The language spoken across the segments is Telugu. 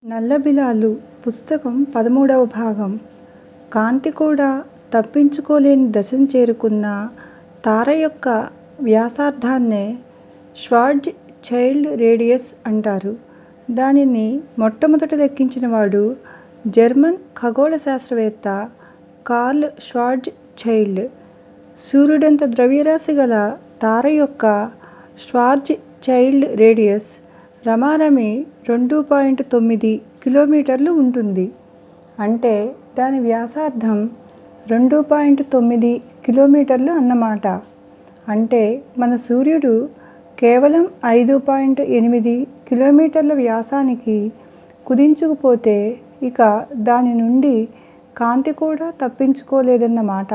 నల్లబిలాలు పుస్తకం పదమూడవ భాగం కాంతి కూడా తప్పించుకోలేని దశను చేరుకున్న తార యొక్క వ్యాసార్థాన్నే ష్వార్జ్ చైల్డ్ రేడియస్ అంటారు. దానిని మొట్టమొదట లెక్కించినవాడు జర్మన్ ఖగోళ శాస్త్రవేత్త కార్ల్ ష్వార్జ్ చైల్డ్. సూర్యుడంత ద్రవ్యరాశి గల తార యొక్క ష్వార్జ్ చైల్డ్ రేడియస్ రమారమి రెండు పాయింట్ తొమ్మిది కిలోమీటర్లు ఉంటుంది. అంటే దాని వ్యాసార్థం రెండు పాయింట్ తొమ్మిది కిలోమీటర్లు అన్నమాట. అంటే మన సూర్యుడు కేవలం ఐదు పాయింట్ ఎనిమిది కిలోమీటర్ల వ్యాసానికి కుదించుకుపోతే ఇక దాని నుండి కాంతి కూడా తప్పించుకోలేదన్నమాట.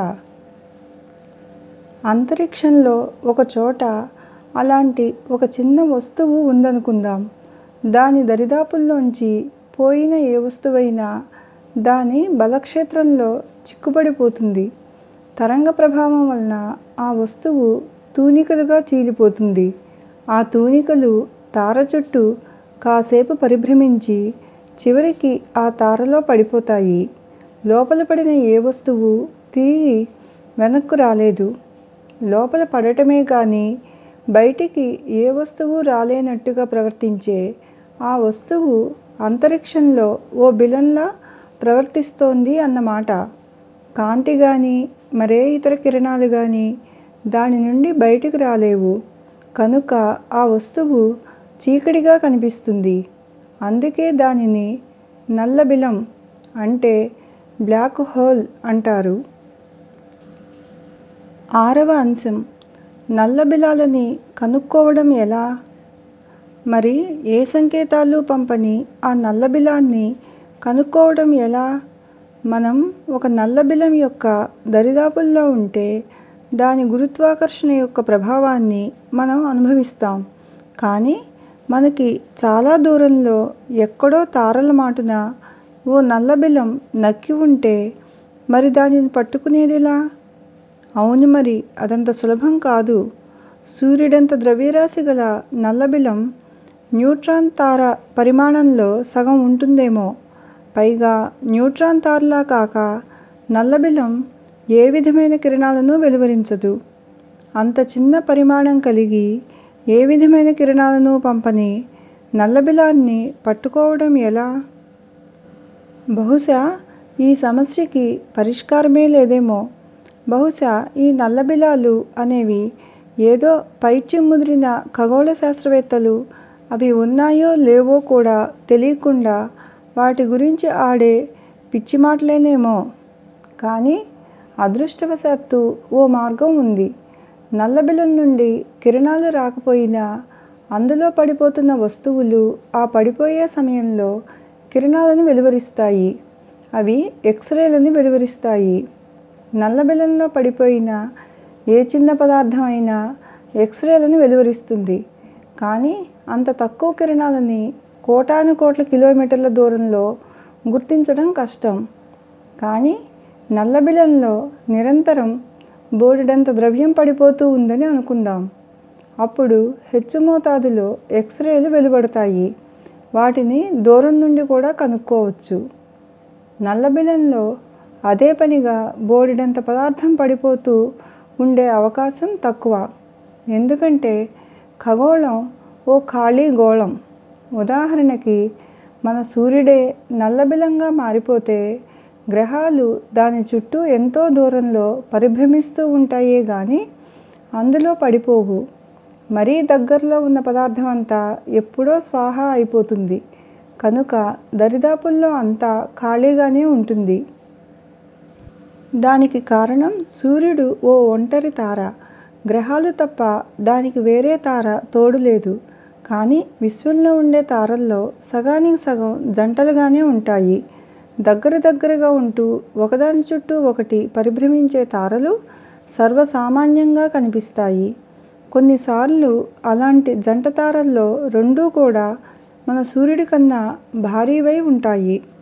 అంతరిక్షంలో ఒకచోట అలాంటి ఒక చిన్న వస్తువు ఉందనుకుందాం. దాని దరిదాపుల్లోంచి పోయిన ఏ వస్తువైనా దాని బలక్షేత్రంలో చిక్కుబడిపోతుంది. తరంగ ప్రభావం వలన ఆ వస్తువు తూనికలుగా చీలిపోతుంది. ఆ తూనికలు తార చుట్టూ కాసేపు పరిభ్రమించి చివరికి ఆ తారలో పడిపోతాయి. లోపల పడిన ఏ వస్తువూ తిరిగి వెనక్కు రాలేదు. లోపల పడటమే గాని బయటికి ఏ వస్తువూ రాలేనట్టుగా ప్రవర్తించే ఆ వస్తువు అంతరిక్షంలో ఓ బిలంలా ప్రవర్తిస్తోంది అన్నమాట. కాంతి గాని మరే ఇతర కిరణాలు గాని దాని నుండి బయటకు రాలేవు. కనుక ఆ వస్తువు చీకటిగా కనిపిస్తుంది. అందుకే దానిని నల్లబిలం అంటే బ్లాక్ హోల్ అంటారు. ఆరవ అంశం నల్లబిలాలని కనుక్కోవడం ఎలా? మరి ఏ సంకేతాలూ పంపని ఆ నల్లబిలాన్ని కనుక్కోవడం ఎలా? మనం ఒక నల్లబిలం యొక్క దరిదాపుల్లో ఉంటే దాని గురుత్వాకర్షణ యొక్క ప్రభావాన్ని మనం అనుభవిస్తాం. కానీ మనకి చాలా దూరంలో ఎక్కడో తారల మాటున ఓ నల్లబిలం నక్కి ఉంటే మరి దానిని పట్టుకునేదెలా? అవును మరి అదంత సులభం కాదు. సూర్యుడంత ద్రవ్యరాశి గల నల్లబిలం న్యూట్రాన్ తార పరిమాణంలో సగం ఉంటుందేమో. పైగా న్యూట్రాన్ తారలా కాక నల్లబిలం ఏ విధమైన కిరణాలనూ వెలువరించదు. అంత చిన్న పరిమాణం కలిగి ఏ విధమైన కిరణాలనూ పంపని నల్లబిలాన్ని పట్టుకోవడం ఎలా? బహుశా ఈ సమస్యకి పరిష్కారమే లేదేమో. బహుశా ఈ నల్లబిలాలు అనేవి ఏదో పైత్యం ముదిరిన ఖగోళ శాస్త్రవేత్తలు అవి ఉన్నాయో లేవో కూడా తెలీకుండా వాటి గురించి ఆడే పిచ్చిమాటలేనేమో. కానీ అదృష్టవశాత్తూ ఓ మార్గం ఉంది. నల్లబిలం నుండి కిరణాలు రాకపోయినా అందులో పడిపోతున్న వస్తువులు ఆ పడిపోయే సమయంలో కిరణాలను వెలువరిస్తాయి. అవి ఎక్స్ రేలని వెలువరిస్తాయి. నల్లబిలంలో పడిపోయిన ఏ చిన్న పదార్థం అయినా ఎక్స్ రేలను వెలువరిస్తుంది. కానీ అంత తక్కువ కిరణాలని కోటానుకోట్ల కిలోమీటర్ల దూరంలో గుర్తించడం కష్టం. కానీ నల్లబిలంలో నిరంతరం బోలెడంత ద్రవ్యం పడిపోతూ ఉందని అనుకుందాం. అప్పుడు హెచ్చు మోతాదులో ఎక్స్ రేలు వెలువడతాయి. వాటిని దూరం నుండి కూడా కనుక్కోవచ్చు. నల్లబిలంలో అదే పనిగా బోలెడంత పదార్థం పడిపోతూ ఉండే అవకాశం తక్కువ. ఎందుకంటే ఖగోళం ఓ ఖాళీ గోళం. ఉదాహరణకి మన సూర్యుడే నల్లబిలంగా మారిపోతే గ్రహాలు దాని చుట్టూ ఎంతో దూరంలో పరిభ్రమిస్తూ ఉంటాయే గాని అందులో పడిపోవు. మరీ దగ్గరలో ఉన్న పదార్థం అంతా ఎప్పుడో స్వాహా అయిపోతుంది. కనుక దరిదాపుల్లో అంతా ఖాళీగానే ఉంటుంది. దానికి కారణం సూర్యుడు ఓ ఒంటరి తార. గ్రహాలు తప్ప దానికి వేరే తార తోడు లేదు. కానీ విశ్వంలో ఉండే తారల్లో సగానికి సగం జంటలుగానే ఉంటాయి. దగ్గర దగ్గరగా ఉంటూ ఒకదాని చుట్టూ ఒకటి పరిభ్రమించే తారలు సర్వసామాన్యంగా కనిపిస్తాయి. కొన్నిసార్లు అలాంటి జంట తారల్లో రెండూ కూడా మన సూర్యుడి కన్నా భారీవై ఉంటాయి.